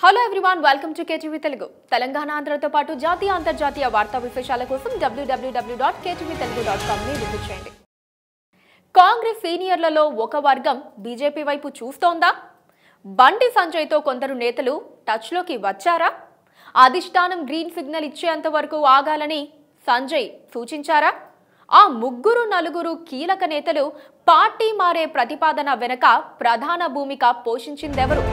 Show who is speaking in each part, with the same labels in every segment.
Speaker 1: hello everyone welcome to KTV Telugu Telangana ఆంధ్రతో పాటు జాతీయ అంతర్జాతీయ వార్తా విశేషాల కోసం WWW dot KTV Telugu dot కామ్ని విజిట్ చేయండి కాంగ్రెస్ సీనియర్లలో ఒక వర్గం బీజేపీ వైపు చూస్తోందా బండి సంజయ్తో కొందరు నేతలు టచ్లోకి వచ్చారా అధిష్టానం గ్రీన్ సిగ్నల్ ఇచ్చేంత వరకు ఆగాలని సంజయ్ సూచించారా ఆ ముగ్గురు నలుగురు కీలక నేతలు పార్టీ మారే ప్రతిపాదన వెనుక ప్రధాన భూమిక పోషించిందెవరు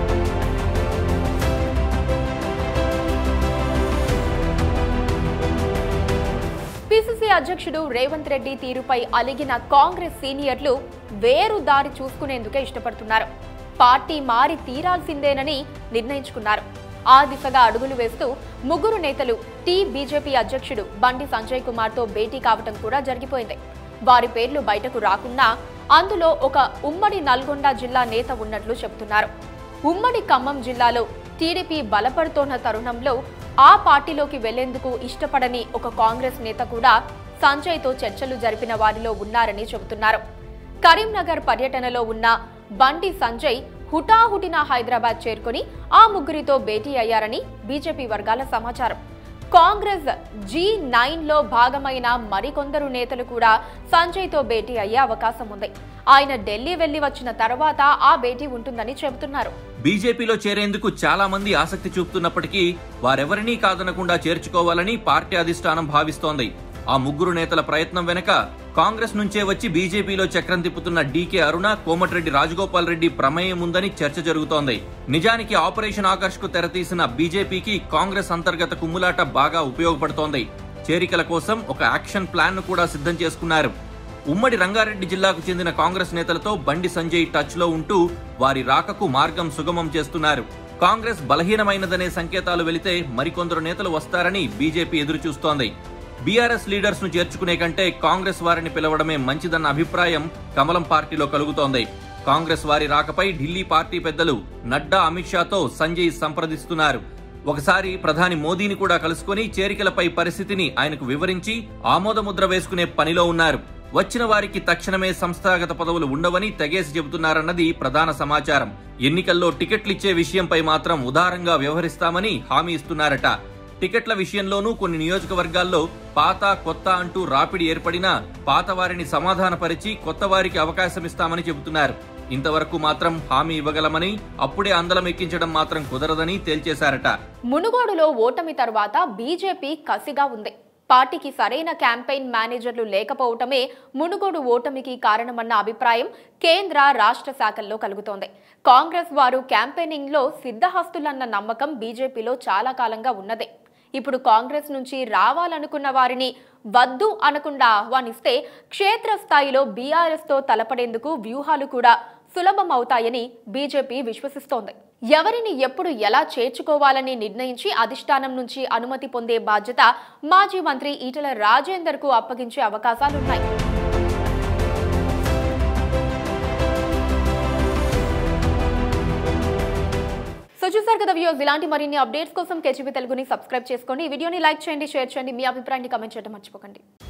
Speaker 1: పిసిసి అధ్యక్షుడు రేవంత్ రెడ్డి తీరుపై అలిగిన కాంగ్రెస్ సీనియర్లు వేరు దారి చూసుకునేందుకే ఇష్టపడుతున్నారు పార్టీ మారి తీరాల్సిందేనని నిర్ణయించుకున్నారు ఆ దిశగా అడుగులు వేస్తూ ముగ్గురు నేతలు టీ బీజేపీ అధ్యక్షుడు బండి సంజయ్ కుమార్తో భేటీ కావటం కూడా జరిగిపోయింది వారి పేర్లు బయటకు రాకున్నా అందులో ఒక ఉమ్మడి నల్గొండ జిల్లా నేత ఉన్నట్లు చెబుతున్నారు ఉమ్మడి ఖమ్మం జిల్లాలో టీడీపీ బలపడుతోన్న తరుణంలో ఆ పార్టీలోకి వెళ్లేందుకు ఇష్టపడని ఒక కాంగ్రెస్ నేత కూడా సంజయ్తో చర్చలు జరిపిన వారిలో ఉన్నారని చెబుతున్నారు కరీంనగర్ పర్యటనలో ఉన్న బండి సంజయ్ హుటాహుటిన హైదరాబాద్ చేరుకుని ఆ ముగ్గురితో భేటీ అయ్యారని బీజేపీ వర్గాల సమాచారం కాంగ్రెస్ జీ నైన్ లో భాగమైన మరికొందరు నేతలు కూడా సంజయ్తో భేటీ అయ్యే అవకాశం ఉంది ఆయన ఢిల్లీ వెళ్లి వచ్చిన తర్వాత ఆ భేటీ ఉంటుందని చెబుతున్నారు
Speaker 2: బీజేపీలో చేరేందుకు చాలా మంది ఆసక్తి చూపుతున్నప్పటికీ వారెవరినీ కాదనకుండా చేర్చుకోవాలని పార్టీ అధిష్టానం భావిస్తోంది ఆ ముగ్గురు నేతల ప్రయత్నం వెనక కాంగ్రెస్ నుంచే వచ్చి బీజేపీలో చక్రం తిప్పుతున్న డీకే అరుణ కోమటిరెడ్డి రాజగోపాల్ రెడ్డి ప్రమేయం ఉందని చర్చ జరుగుతోంది నిజానికి ఆపరేషన్ ఆకర్ష్ కు తెరతీసిన బీజేపీకి కాంగ్రెస్ అంతర్గత కుమ్ములాట బాగా ఉపయోగపడుతోంది చేరికల కోసం ఒక యాక్షన్ ప్లాన్ ను కూడా సిద్ధం చేసుకున్నారు ఉమ్మడి రంగారెడ్డి జిల్లాకు చెందిన కాంగ్రెస్ నేతలతో బండి సంజయ్ టచ్ లో ఉంటూ వారి రాకకు మార్గం సుగమం చేస్తున్నారు కాంగ్రెస్ బలహీనమైనదనే సంకేతాలు వెళితే మరికొందరు నేతలు వస్తారని బీజేపీ ఎదురుచూస్తోంది బీఆర్ఎస్ లీడర్స్ ను చేర్చుకునే కంటే కాంగ్రెస్ వారిని పిలవడమే మంచిదన్న అభిప్రాయం కమలం పార్టీలో కలుగుతోంది కాంగ్రెస్ వారి రాకపై ఢిల్లీ పార్టీ పెద్దలు నడ్డా అమిత్ షాతో సంజయ్ సంప్రదిస్తున్నారు ఒకసారి ప్రధాని మోదీని కూడా కలుసుకుని చేరికలపై పరిస్థితిని ఆయనకు వివరించి ఆమోదముద్ర వేసుకునే పనిలో ఉన్నారు వచ్చిన వారికి తక్షణమే సంస్థాగత పదవులు ఉండవని తెగేసి చెబుతున్నారన్నది ప్రధాన సమాచారం ఎన్నికల్లో టికెట్లిచ్చే విషయంపై మాత్రం ఉదారంగా వ్యవహరిస్తామని హామీ ఇస్తున్నారట టికెట్ల విషయంలోనూ కొన్ని నియోజకవర్గాల్లో పాత కొత్త అంటూ రాపిడి ఏర్పడినా పాత వారిని సమాధానపరిచి కొత్త వారికి అవకాశం ఇస్తామని చెబుతున్నారు ఇంతవరకు మాత్రం హామీ ఇవ్వగలమని అప్పుడే అందలం ఎక్కించడం మాత్రం కుదరదని తేల్చేశారట
Speaker 1: మునుగోడులో ఓటమి తర్వాత బీజేపీ కసిగా ఉంది పార్టీకి సరైన క్యాంపెయిన్ మేనేజర్లు లేకపోవటమే మునుగోడు ఓటమికి కారణమన్న అభిప్రాయం కేంద్ర రాష్ట్ర శాఖల్లో కలుగుతోంది కాంగ్రెస్ వారు క్యాంపెయినింగ్లో సిద్ధహస్తులన్న నమ్మకం బీజేపీలో చాలా కాలంగా ఉన్నదే ఇప్పుడు కాంగ్రెస్ నుంచి రావాలనుకున్న వారిని వద్దు అనకుండా ఆహ్వానిస్తే క్షేత్రస్థాయిలో బీఆర్ఎస్తో తలపడేందుకు వ్యూహాలు కూడా సులభం అవుతాయని బీజేపీ విశ్వసిస్తోంది ఎవరిని ఎప్పుడు ఎలా చేర్చుకోవాలని నిర్ణయించి అధిష్టానం నుంచి అనుమతి పొందే బాధ్యత మాజీ మంత్రి ఈటల రాజేందర్ కు అప్పగించే అవకాశాలున్నాయి సో చూసారు కదా వ్యూస్ ఇలాంటి మరిన్ని అప్డేట్స్ కోసం కేజీబీ తెలుగుని సబ్స్క్రైబ్ చేసుకోండి ఈ వీడియోని లైక్ చేయండి షేర్ చేయండి మీ అభిప్రాయాన్ని కమెంట్ చేయడం మర్చిపోకండి